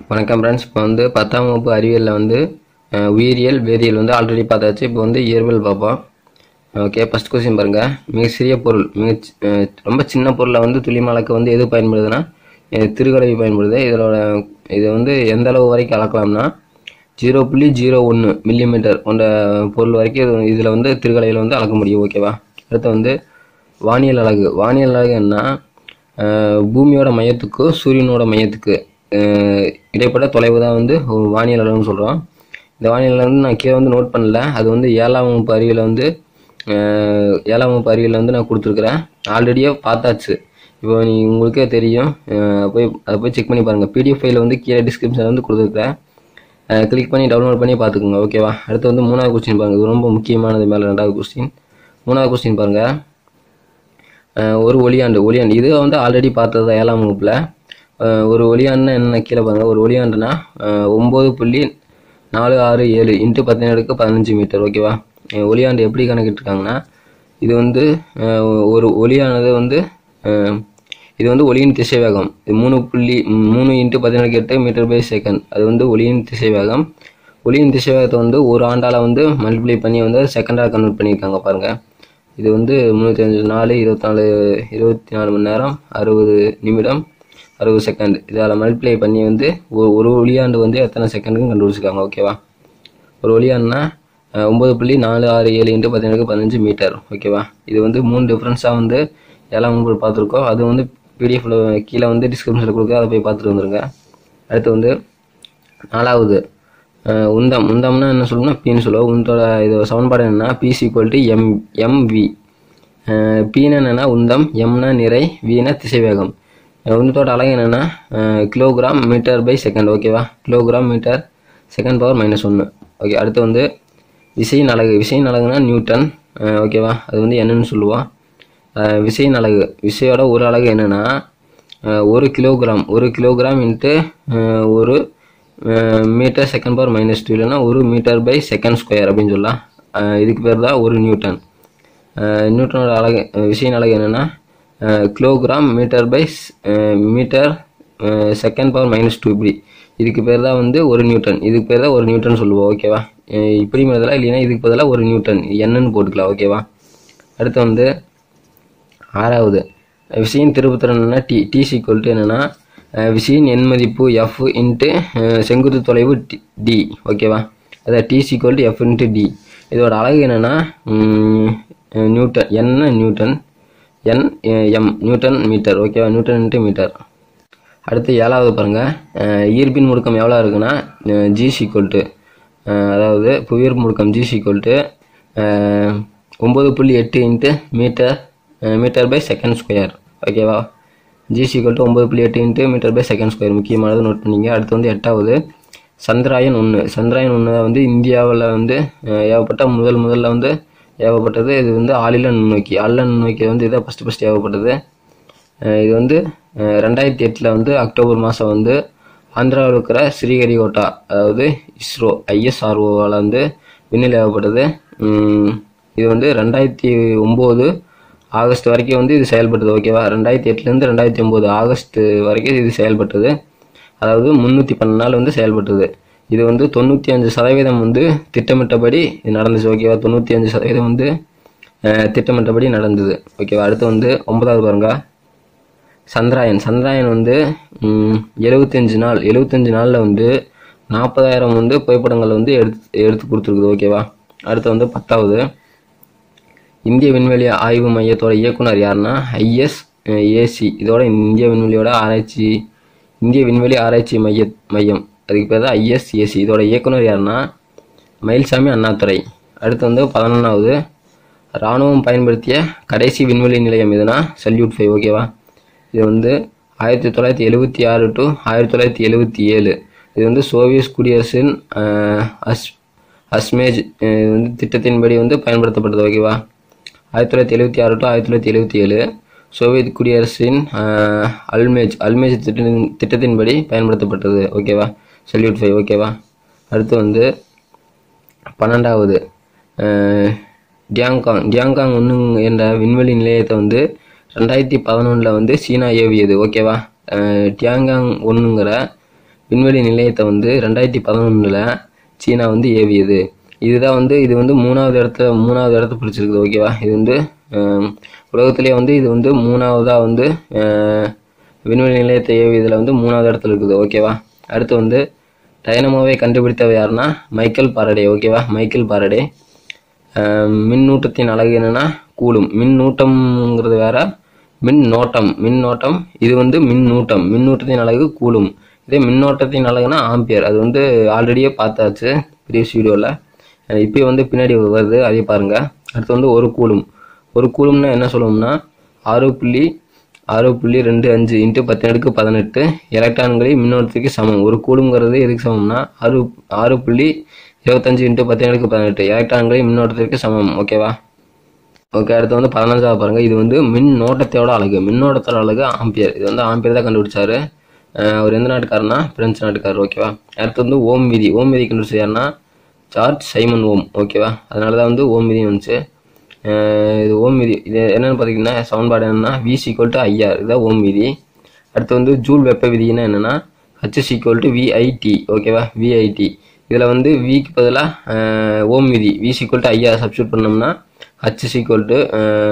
வணக்கம் ஃப்ரெண்ட்ஸ் இப்போ வந்து பத்தாம் வகுப்பு அறிவியலில் வந்து அஹ், உயிரியல் வேதியியல் வந்து ஆல்ரெடி பார்த்தாச்சு இப்போ வந்து இயற்பியல் பார்ப்போம் ஓகே ஃபஸ்ட் கொஸ்டின் பாருங்கள் மிக சிறிய பொருள் மிக சி- அஹ், ரொம்ப சின்ன பொருளை வந்து துல்லியமாக அளக்க வந்து எது பயன்படுதுன்னா அஹ், திருகலவி பயன்படுது இதோட இது வந்து எந்த அளவு வரைக்கும் அளக்கலாம்னா ஜீரோ புள்ளி ஜீரோ ஒன்று மில்லிமீட்டர் கொண்ட பொருள் வரைக்கும் இது இதில் வந்து திருகலையில் வந்து அளக்க முடியும் ஓகேவா அடுத்து வந்து வானியல் அலகு வானியல் அலகு என்ன அஹ், பூமியோட மையத்துக்கு சூரியனோட மையத்துக்கு அஹ், இடைப்பட்ட தொலைவு தான் வந்து ஒரு வானியல் அலகுன்னு சொல்கிறோம் இந்த வானியல் அலகு வந்து நான் கீழே வந்து நோட் பண்ணல அது வந்து ஏழாம் வகுப்பு அறிவியல் வந்து அஹ், ஏழாம் வகுப்பு அறிவியல் வந்து நான் கொடுத்துருக்குறேன் ஆல்ரெடியே பார்த்தாச்சு இப்போ நீ உங்களுக்கே தெரியும் அஹ், போய் அதை போய் செக் பண்ணி பாருங்கள் பிடிஎஃப் ஃபைல் வந்து கீழே டிஸ்கிரிப்ஷனில் வந்து கொடுத்துருக்குறேன் கிளிக் பண்ணி டவுன்லோட் பண்ணி பார்த்துக்கோங்க ஓகேவா அடுத்து வந்து மூணாவது கொஸ்டின் பாருங்கள் இது ரொம்ப முக்கியமானது மேலே ரெண்டாவது கொஸ்டின் மூணாவது கொஸ்டின் பாருங்கள் அஹ் ஒரு ஒளியாண்டு ஒளியாண்டு இது வந்து ஆல்ரெடி பார்த்தது தான் ஏழாம் வகுப்பில் ஒரு ஒளியாண்டுனா என்ன கீழே பாருங்க ஒரு ஒளியாண்டுனா அஹ் ஒம்பது புள்ளி நாலு ஆறு ஏழு இன்ட்டு பதினேழுக்கு பதினஞ்சு மீட்டர் ஓகேவா அஹ் ஒளியாண்டு எப்படி கணக்கிட்டுருக்காங்கன்னா இது வந்து அஹ் ஒரு ஒளியானது வந்து அஹ் இது வந்து ஒளியின் திசைவேகம் இது மூணு புள்ளி ம், மூணு இன்ட்டு பதினேழு எட்டு மீட்டர் பை செகண்ட் அது வந்து ஒளியின் திசைவேகம் ஒளியின் திசைவேகத்தை வந்து ஒரு ஆண்டால் வந்து மல்டிப்ளை பண்ணி வந்து செகண்டாக கன்வெர்ட் பண்ணியிருக்காங்க பாருங்கள் இது வந்து முந்நூற்றி அஞ்சு நாலு இருபத்தி நாலு இருபத்தி நாலு மணி நேரம் அறுபது நிமிடம் அறுபது செகண்ட் இதால் மல்டிப்ளை பண்ணி வந்து ஒரு ஒரு ஒளியாண்டு வந்து எத்தனை செகண்டுன்னு கண்டுபிடிச்சிருக்காங்க ஓகேவா ஒரு ஒளியாண்டுனா அஹ், ஒம்பது புள்ளி நாலு ஆறு ஏழு இன்ட்டு பதினேழு பதினஞ்சு மீட்டர் ஓகேவா இது வந்து மூணு டிஃப்ரென்ஸாக வந்து எல்லாம் உங்களுக்கு பார்த்துருக்கோம் அது வந்து பிடிஎஃப்ல கீழே வந்து டிஸ்கிரிப்ஷனில் கொடுக்க அதை போய் பார்த்துட்டு வந்துருங்க அடுத்து வந்து நாலாவது அஹ், உந்தம் உந்தம்னா என்ன சொல்லணும்னா பின்னு சொல்லுவோம் உந்தோட இது சமன்பாடு என்னன்னா P is equal to M M V பீனா என்னன்னா உந்தம் எம்னா நிறை வீனா திசைவேகம் அஹ், உந்தத்தோட அலகு என்னன்னா அஹ், கிலோகிராம் மீட்டர் பை செகண்ட் ஓகேவா kilogram metre second power minus ஒன்று ஓகே அடுத்து வந்து விசையின் அலகு விசையின் அலகுனா நியூட்டன் அஹ், ஓகேவா அது வந்து என்னன்னு சொல்லுவோம் அஹ், விசையின் அலகு விசையோட ஒரு அலகு என்னன்னா அஹ், ஒரு கிலோகிராம் ஒரு கிலோகிராம் இன்ட்டு ஒரு metre second power minus two இல்லைன்னா ஒரு மீட்டர் பை செகண்ட் ஸ்கொயர் அப்படின்னு சொல்லலாம் அஹ், இதுக்கு பேர் தான் ஒரு நியூட்டன் அஹ், நியூட்டனோட அலகு அஹ், விசையின் அலகு என்னென்னா kilogram metre by metre second power minus two இப்படி இதுக்கு பேர் தான் வந்து ஒரு நியூட்டன் இதுக்கு பேர் தான் ஒரு நியூட்டன் சொல்லுவோம் ஓகேவா அஹ், இப்படி பதிலாக இல்லைன்னா இதுக்கு பதிலாக ஒரு நியூட்டன் என்னன்னு போட்டுக்கலாம் ஓகேவா அடுத்து வந்து ஆறாவது விசையின் திருப்புத்திறன்னா டி டி சீக்வல் டு என்னென்னா விசையின் எண் மதிப்பு எஃப் இன்ட்டு செங்குத்து தொலைவு டி டி ஓகேவா அதாவது T is equal to F into D இதோட அலகு என்னென்னா நியூட்டன் என்ன newton N M newton metre ஓகேவா நியூட்டன் இன்ட்டு மீட்டர் அடுத்து ஏழாவது பாருங்கள் ஈர்ப்பின் முடுக்கம் எவ்வளோ இருக்குன்னா ஜி சீக்வல் டு அதாவது புவியீர்ப்பு முடுக்கம் ஜி சீக்வல் டு ஒம்பது புள்ளி எட்டு into metre metre by second square ஓகேவா ஜி சீக்வல் டு ஒம்பது புள்ளி எட்டு into metre by second square முக்கியமானது நோட் பண்ணிங்க அடுத்து வந்து எட்டாவது சந்திராயன் ஒன்று சந்திராயன் ஒன்று வந்து இந்தியாவில் வந்து அஹ், ஏவப்பட்ட முதல் முதல்ல வந்து ஏவப்பட்டது இது வந்து ஆளில்லா நுண்ணோக்கி ஆளில்லா நுண்ணோக்கி வந்து இதான் ஃபஸ்ட்டு ஃபஸ்ட்டு ஏவப்பட்டது அஹ் இது வந்து அஹ் ரெண்டாயிரத்தி எட்டில் வந்து அக்டோபர் மாதம் வந்து ஆந்திராவில் இருக்கிற ஸ்ரீஹரிகோட்டா அதாவது இஸ்ரோ ஐஎஸ்ஆர்ஓவால் வந்து விண்ணில் ஏவப்பட்டது உம் இது வந்து ரெண்டாயிரத்தி ஒம்பது ஆகஸ்ட் வரைக்கும் வந்து இது செயல்பட்டது ஓகேவா ரெண்டாயிரத்தி எட்டுலேருந்து ரெண்டாயிரத்தி ஒம்பது ஆகஸ்ட் வரைக்கும் இது செயல்பட்டது அதாவது முந்நூற்றி பன்னெண்டு நாள் வந்து செயல்பட்டது இது வந்து தொண்ணூற்றி அஞ்சு சதவீதம் வந்து திட்டமிட்டபடி இது நடந்துச்சு ஓகேவா தொண்ணூற்றி அஞ்சு சதவீதம் வந்து அஹ், திட்டமிட்டபடி நடந்தது ஓகேவா அடுத்து வந்து ஒன்பதாவது பாருங்க சந்திராயன் சந்திராயன் வந்து ம், 75 நாள் 75 நாளில் வந்து நாற்பதாயிரம் வந்து புகைப்படங்கள் வந்து எடுத்து எடுத்து கொடுத்துருக்குது ஓகேவா அடுத்து வந்து பத்தாவது இந்திய விண்வெளி ஆய்வு மையத்தோட இயக்குனர் யாருன்னா ஐஎஸ் ஏசி இதோட இந்திய விண்வெளியோட ஆராய்ச்சி இந்திய விண்வெளி ஆராய்ச்சி மைய மையம் அதுக்கு பேர் தான் ஐஎஸ்ஏசி இதோட இயக்குனர் யாருன்னா மயில்சாமி அண்ணாதுரை அடுத்து வந்து பதினொன்றாவது இராணுவம் பயன்படுத்திய கடைசி விண்வெளி நிலையம் எதுனா சல்யூட் ஃபைவ் ஓகேவா இது வந்து ஆயிரத்தி தொள்ளாயிரத்தி எழுபத்தி ஆறு டு ஆயிரத்தி தொள்ளாயிரத்தி எழுபத்தி ஏழு இது வந்து சோவியத் குடியரசின் அஹ், அஸ் அஸ்மேஜ் அஹ், இது வந்து திட்டத்தின்படி வந்து பயன்படுத்தப்பட்டது ஓகேவா ஆயிரத்தி தொள்ளாயிரத்தி எழுபத்தி ஆறு டு ஆயிரத்தி தொள்ளாயிரத்தி எழுபத்தி ஏழு சோவியத் குடியரசின் அஹ், அல்மேஜ் அல்மேஜ் திட்டத்தின் திட்டத்தின்படி பயன்படுத்தப்பட்டது ஓகேவா சல்யூட் ஃபைவ் ஓகேவா அடுத்து வந்து பன்னெண்டாவது அஹ், டியாங்காங் டியாங்காங் ஒன்று என்ற விண்வெளி நிலையத்தை வந்து ரெண்டாயிரத்தி பதினொன்றில் வந்து சீனா ஏவியது ஓகேவா அஹ், டியாங்காங் ஒன்றுங்கிற விண்வெளி நிலையத்தை வந்து ரெண்டாயிரத்தி பதினொன்றில் சீனா வந்து ஏவியது இதுதான் வந்து இது வந்து மூணாவது இடத்த மூணாவது இடத்த பிடிச்சிருக்குது ஓகேவா இது வந்து அஹ், உலகத்திலேயே வந்து இது வந்து மூணாவதாக வந்து அஹ், விண்வெளி நிலையத்தை ஏவியதில் வந்து மூணாவது இடத்துல இருக்குது ஓகேவா அடுத்து வந்து டைனமோவை கண்டுபிடித்தவர் யாருன்னா மைக்கேல் பாரடே ஓகேவா மைக்கேல் பாரடே அஹ், மின்னூட்டத்தின் அழகு என்னன்னா கூலும் மின்னூட்டம்ங்கிறது வேற மின்னோட்டம் மின்னோட்டம் இது வந்து மின்னூட்டம் மின்னூட்டத்தின் அழகு கூலும் இதே மின்னோட்டத்தின் அழகுனா ஆம்பியர் அது வந்து ஆல்ரெடியே பார்த்தாச்சு ப்ரீவியஸ் வீடியோவில் இப்போயும் வந்து பின்னாடி வருது அதே பாருங்க அடுத்து வந்து ஒரு கூலும் ஒரு கூலும்னா என்ன சொல்லுவோம்னா ஆறு புள்ளி ஆறு புள்ளி ரெண்டு அஞ்சு இன்ட்டு பத்தினடுக்கு பதினெட்டு எலக்ட்ரான்களின் மின்னோட்டத்துக்கு சமம் ஒரு கூலுங்கிறது எதுக்கு சமம்னா ஆறு ஆறு புள்ளி இருபத்தஞ்சு இன்ட்டு பத்தினடுக்கு பதினெட்டு எலக்ட்ரான்களின் மின்னோட்டத்திற்கு சமம் ஓகேவா ஓகே அடுத்து வந்து பதினஞ்சாவது பாருங்க இது வந்து மின்னோட்டத்தோட அழகு மின்னோட்டத்தோட அழகு ஆம்பியர் இது வந்து ஆம்பியர் தான் கண்டுபிடிச்சாரு அஹ் அவர் எந்த நாட்டுக்காரனா பிரெஞ்சு நாட்டுக்காரர் ஓகேவா அடுத்து வந்து ஓம் விதி ஓம் விதி கண்டுபிடிச்சது யாருன்னா ஜார்ஜ் சைமன் ஓம் ஓகேவா அதனால தான் வந்து ஓம் விதி வந்துச்சு அஹ் இது ஓம் விதி இது என்னன்னு பார்த்தீங்கன்னா சமன்பாடு என்னன்னா வி சீக்வல் டு ஐஆர் இதுதான் ஓம் விதி அடுத்து வந்து ஜூல் வெப்ப விதினா என்னன்னா ஹச் சீக்வல் டு விஐடி ஓகேவா விஐடி இதில் வந்து விக்கு பதிலாக ஓம் விதி V is equal to IR substitute பண்ணோம்னா ஹச் சீக்வல் டு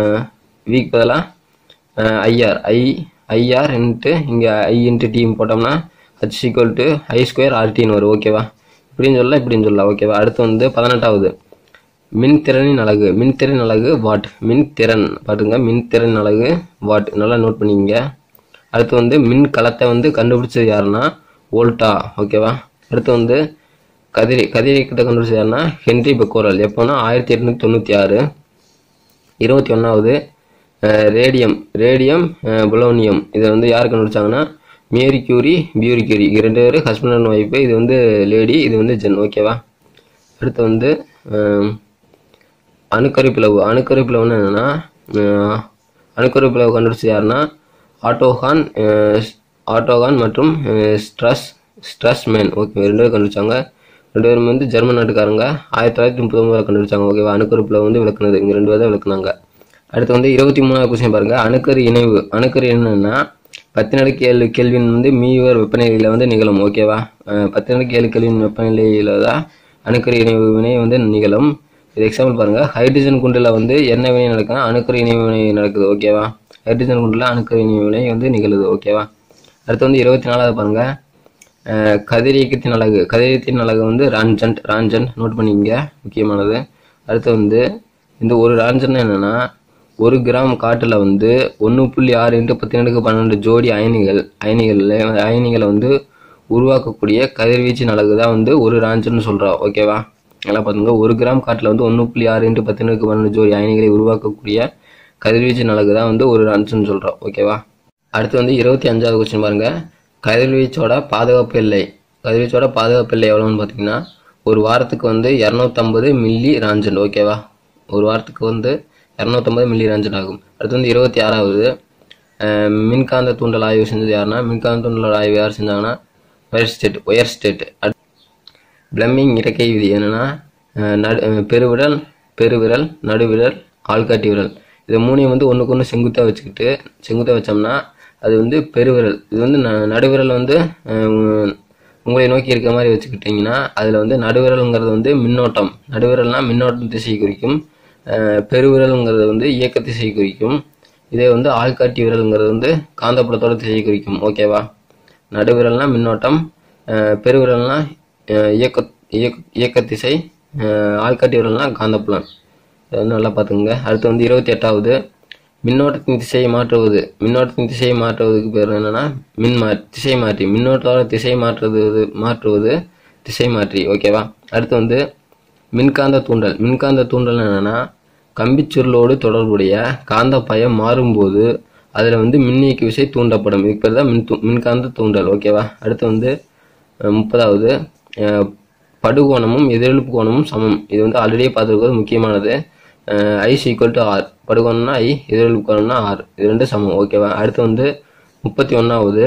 விக்கு பதிலாக ஐஆர் ஐ ஐஆர் இன்ட்டு இங்கே ஐ இன்ட்டு டீம் போட்டோம்னா H is equal to I square ஆர்டின்னு வரும் ஓகேவா இப்படின்னு சொல்லலாம் இப்படின்னு சொல்லலாம் ஓகேவா அடுத்து வந்து பதினெட்டாவது மின்திறனின் அலகு மின்திறன் அலகு வாட் மின்திறன் பாருங்க மின்திறன் அலகு வாட் நல்லா நோட் பண்ணிக்கங்க அடுத்து வந்து மின் களத்தை வந்து கண்டுபிடிச்சது யாருன்னா வோல்டா ஓகேவா அடுத்து வந்து கதிரி கதிரியக்கத்தை கண்டுபிடிச்சது யாருன்னா ஹென்ரி பெக்கோரல் எப்போனா ஆயிரத்தி எட்நூத்தி தொண்ணூற்றி ஆறு இருபத்தி ஒன்றாவது ரேடியம் ரேடியம் புலோனியம் இதை வந்து யார் கண்டுபிடிச்சாங்கன்னா மேரி கியூரி பியூரி கியூரி இது ரெண்டு பேரும் ஹஸ்பண்ட் அண்ட் ஒய்ஃபு இது வந்து லேடி இது வந்து ஜென் ஓகேவா அடுத்து வந்து அஹ், அணுக்கரு பிளவு அணுக்கரு பிளவுன்னு என்னன்னா அஹ், அணுக்கரு பிளவு கண்டுபிடிச்சது யாருன்னா ஆட்டோகான் அஹ், ஆட்டோகான் மற்றும் அஹ், ஸ்ட்ரஸ் ஸ்ட்ரஸ் மேன் ஓகே ரெண்டு பேரும் கண்டுபிடிச்சாங்க ரெண்டு பேரும் வந்து ஜெர்மன் நாட்டுக்காரங்க ஆயிரத்தி தொள்ளாயிரத்தி முப்பத்தி ஒன்பதுல கண்டுபிடிச்சாங்க ஓகேவா அணுக்கரு பிளவு வந்து விளக்குனது இங்கே ரெண்டு பேர் தான் விளக்குனாங்க அடுத்து வந்து இருபத்தி மூணாவது கொஸ்டின் பாருங்க அணுக்கரு இணைவு அணுக்கரு என்னன்னா பத்து நடுக்கு ஏழு கேள்வின் வந்து மீவர் வெப்பநிலையில வந்து நிகழும் ஓகேவா அஹ் பத்து நடுக்கு ஏழு கேள்வின் வெப்பநிலையில தான் அணுக்கரு இணைவு வினை வந்து நிகழும் இது எக்ஸாம்பிள் பாருங்க ஹைட்ரஜன் குண்டில் வந்து என்ன வினை நடக்குதுன்னா அணுக்கரு இணைவு வினை நடக்குது ஓகேவா ஹைட்ரஜன் குண்டில் அணுக்கரு இணைவு வினை வந்து நிகழுது ஓகேவா அடுத்து வந்து இருபத்தி நாலாவது பாருங்க அஹ் கதிரியக்கத்தின் அலகு கதிரியக்கத்தின் அலகு வந்து ரான்ஜன்ட் ரான்ஜன்ட் நோட் பண்ணிக்கங்க முக்கியமானது அடுத்து வந்து இந்த ஒரு ரான்ஜன் என்னன்னா ஒரு கிராம் காட்டுல வந்து ஒன்று புள்ளி ஆறு இன்ட்டு பத்தினடுக்கு பன்னெண்டு ஜோடி அயனிகள் அயனிகளில் அயனிகளை வந்து உருவாக்கக்கூடிய கதிர்வீச்சின் அலகு தான் வந்து ஒரு ராஞ்சன்னு சொல்கிறோம் ஓகேவா நல்லா பார்த்துங்க ஒரு கிராம் காட்டில் வந்து ஒன்று புள்ளி ஆறு இன்ட்டு பத்தினடுக்கு பன்னெண்டு ஜோடி அயனிகளை உருவாக்கக்கூடிய கதிர்வீச்சின் அலகு தான் வந்து ஒரு ரான்ஸ்னு சொல்கிறோம் ஓகேவா அடுத்து வந்து இருபத்தி அஞ்சாவது கொஸ்டின் பாருங்க கதிர்வீச்சோட பாதுகாப்பு எல்லை கதிர்வீச்சோட பாதுகாப்பு எல்லை எவ்வளோன்னு பார்த்தீங்கன்னா ஒரு வாரத்துக்கு வந்து இரநூத்தம்பது மில்லி ராஞ்சன் ஓகேவா ஒரு வாரத்துக்கு வந்து இரநூத்தம்பது மில்லி ராஞ்சன் ஆகும் அடுத்து வந்து இருபத்தி ஆறாவது அஹ், மின்காந்த தூண்டல் ஆய்வு செஞ்சது யாருன்னா மின்காந்த தூண்டல் ஆய்வு யார் செஞ்சாங்கன்னா Oersted Oersted Fleming இறக்கை விதி என்னன்னா அஹ், நடு அஹ், பெருவிரல் பெருவிரல் நடுவிரல் ஆள்காட்டி விரல் இது மூணையும் வந்து ஒன்றுக்கு ஒன்று செங்குத்தாக வச்சுக்கிட்டு செங்குத்தாக வச்சோம்னா அது வந்து பெருவிரல் இது வந்து ந- நடுவிரல் வந்து அஹ், உங்களை நோக்கி இருக்க மாதிரி வச்சுக்கிட்டிங்கன்னா அதில் வந்து நடுவிரல்ங்கிறது வந்து மின்னோட்டம் நடுவிரல்னா மின்னோட்டம் திசையை குறிக்கும் அஹ், பெருவிரல்ங்கிறது வந்து இயக்க திசையை குறிக்கும் இதே வந்து ஆள்காட்டி விரல்ங்கிறது வந்து காந்தப்புலத்தோட திசையை குறிக்கும் ஓகேவா நடுவிரல்னா மின்னோட்டம் அஹ், பெருவிரல்னா அஹ், இயக்க இயக்க இயக்க திசை அஹ், ஆள்காட்டி விரல்னா காந்தப்புலம் இதை வந்து நல்லா பார்த்துங்க அடுத்து வந்து இருபத்தி எட்டாவது மின்னோட்டத்தின் திசையை மாற்றுவது மின்னோட்டத்தின் திசையை மாற்றுவதுக்கு பேர் என்னன்னா மின்மா திசை மாற்றி மின்னோட்டத்தோட திசை மாற்றுவது மாற்றுவது திசை மாற்றி ஓகேவா அடுத்து வந்து மின்காந்த தூண்டல் மின்காந்த தூண்டல் என்னன்னா கம்பிச்சுருளோடு தொடர்புடைய காந்த பயம் மாறும்போது அதில் வந்து மின்னியக்கு விசை தூண்டப்படும் இதுக்கு பேர் தான் மின் தூ- மின்காந்த தூண்டல் ஓகேவா அடுத்து வந்து அஹ், முப்பதாவது அஹ், படுகோணமும் எதிரெழுப்பு கோணமும் சமம் இது வந்து ஆல்ரெடியே பார்த்துருக்கிறது முக்கியமானது ஐ ஈக்குவல் டு ஆர் படுகோணம்னா ஐ எதிரெழுப்பு கோணம்னா ஆர் இது ரெண்டும் சமம் ஓகேவா அடுத்து வந்து முப்பத்தி ஒன்றாவது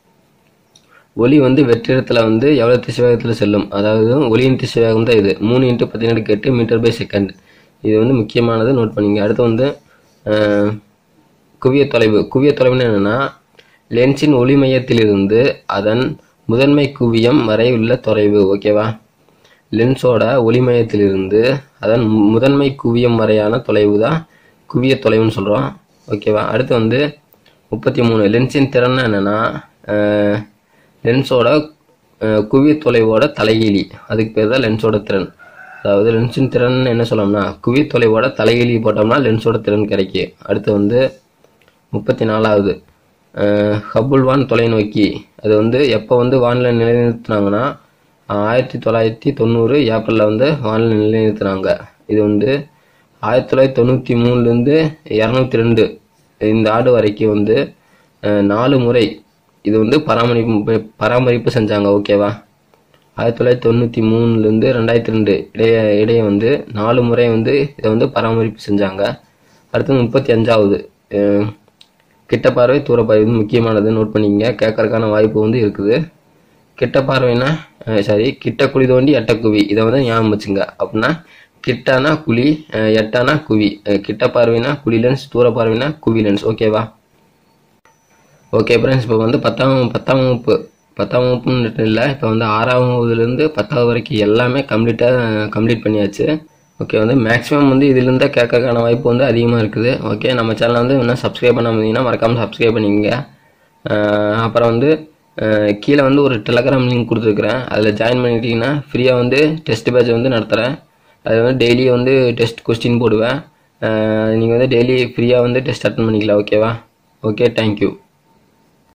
ஒளி வந்து வெற்றிடத்தில் வந்து எவ்வளோ திசைவேகத்தில் செல்லும் அதாவது ஒளியின் திசைவேகம் தான் இது மூணு இன்ட்டு பதினெட்டு எட்டு மீட்டர் பை செகண்ட் இது வந்து முக்கியமானது நோட் பண்ணிங்க அடுத்து வந்து அஹ், குவிய தொலைவு குவிய தொலைவுன்னு என்னன்னா லென்ஸின் ஒளி மையத்திலிருந்து அதன் முதன்மை குவியம் வரை உள்ள தொலைவு ஓகேவா லென்ஸோட ஒளிமையத்திலிருந்து அதன் முதன்மை குவியம் வரையான தொலைவு தான் குவிய தொலைவுன்னு சொல்கிறோம் ஓகேவா அடுத்து வந்து முப்பத்தி மூணு லென்ஸின் திறன் என்னென்னா லென்ஸோட அஹ், குவிய தொலைவோட தலைகீழி அதுக்கு பேர் தான் லென்ஸோட திறன் அதாவது லென்ஸின் திறன் என்ன சொல்லணும்னா குவிய தொலைவோட தலைகீழி போட்டோம்னா லென்ஸோட திறன் கிடைக்கும் அடுத்து வந்து முப்பத்தி நாலாவது ஹபுல் வான் தொலைநோக்கி அது வந்து எப்போ வந்து வானில் நிலைநிறுத்தினாங்கன்னா ஆயிரத்தி தொள்ளாயிரத்தி தொண்ணூறு ஏப்ரலில் வந்து வானில் நிலைநிறுத்தினாங்க இது வந்து ஆயிரத்தி தொள்ளாயிரத்தி தொண்ணூற்றி மூணுலேருந்து இரநூத்தி ரெண்டு இந்த ஆண்டு வரைக்கும் வந்து அஹ், நாலு முறை இது வந்து பராமரிப்பு பராமரிப்பு செஞ்சாங்க ஓகேவா ஆயிரத்தி தொள்ளாயிரத்தி தொண்ணூற்றி மூணுலேருந்து ரெண்டாயிரத்தி ரெண்டு இடைய இடையே வந்து நாலு முறை வந்து இதை வந்து பராமரிப்பு செஞ்சாங்க அடுத்து முப்பத்தி அஞ்சாவது அஹ், கிட்ட பார்வை தூர பார்வை வந்து முக்கியமானது நோட் பண்ணிக்கங்க கேட்கறதுக்கான வாய்ப்பு வந்து இருக்குது கிட்ட பார்வைனா சாரி கிட்ட குழி தோண்டி எட்ட குவி இதை வந்து ஞாபகம் வச்சுங்க அப்படின்னா கிட்டானா குழி அஹ், எட்டானா குவி அஹ், கிட்ட பார்வைனா குழி லென்ஸ் தூர பார்வைனா குவி லென்ஸ் ஓகேவா ஓகே ஃப்ரெண்ட்ஸ் இப்போ வந்து பத்தாம் பத்தாம் வகுப்பு பத்தாம் வகுப்புன்னு இல்லை இப்போ வந்து ஆறாம் வகுப்புலேருந்து பத்தாவது வரைக்கும் எல்லாமே கம்ப்ளீட்டாக கம்ப்ளீட் பண்ணியாச்சு ஓகே வந்து மேக்ஸிமம் வந்து இதுலேருந்து கேட்கறதுக்கான வாய்ப்பு வந்து அதிகமாக இருக்குது ஓகே நம்ம சேனலை வந்து இன்னும் சப்ஸ்கிரைப் பண்ணாம இருந்தீங்கன்னா மறக்காமல் சப்ஸ்கிரைப் பண்ணிக்கங்க அஹ் அப்புறம் வந்து அஹ் கீழே வந்து ஒரு டெலகிராம் லிங்க் கொடுத்துருக்குறேன் அதில் ஜாயின் பண்ணிட்டீங்கன்னா ஃப்ரீயாக வந்து டெஸ்ட் பேட்ச் வந்து நடத்துகிறேன் அது வந்து டெய்லி வந்து டெஸ்ட் கொஸ்டின் போடுவேன் நீங்கள் வந்து டெய்லி ஃப்ரீயாக வந்து டெஸ்ட் அட்டன் பண்ணிக்கலாம் ஓகேவா ஓகே தேங்க்யூ